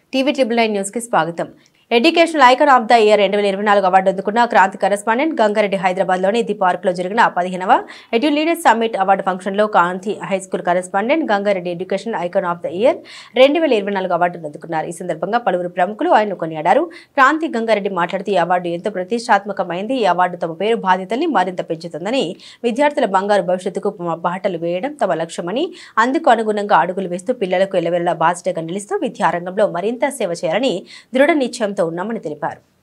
TV triple nine news కి స్వాగతం educational icon of the year రెండు వేల ఇరవై నాలుగు అవార్డు అందుకున్న క్రాంతి కరెస్పాండెంట్ గంగారెడ్డి హైదరాబాద్ లోని ది పార్క్ లో జరిగిన పదిహేనవ edu leaders summit award function లో Kanthi high school correspondent Gangareddy education icon of the year రెండు వేల ఇరవై నాలుగు అవార్డును అందుకున్నారు ఈ సందర్భంగా పలువురు ప్రముఖులు ఆయన కొనియాడారు క్రాంతి గంగారెడ్డి మాట్లాడుతూ ఈ అవార్డు ఎంతో ప్రతిష్టాత్మకమైంది ఈ అవార్డు తమ పేరు బాధ్యతల్ని మరింత పెంచుతుందని విద్యార్థుల బంగారు భవిష్యత్తుకు బాటలు వేయడం తమ లక్ష్యమని అందుకు అనుగుణంగా అడుగులు వేస్తూ పిల్లలకు ఎల్లవెల్లా బాధ్యతగా నిలుస్తూ విద్యారంగంలో మరింత సేవ చేయాలని దృఢ నిశ్చయంతో ఉన్నామని తెలిపారు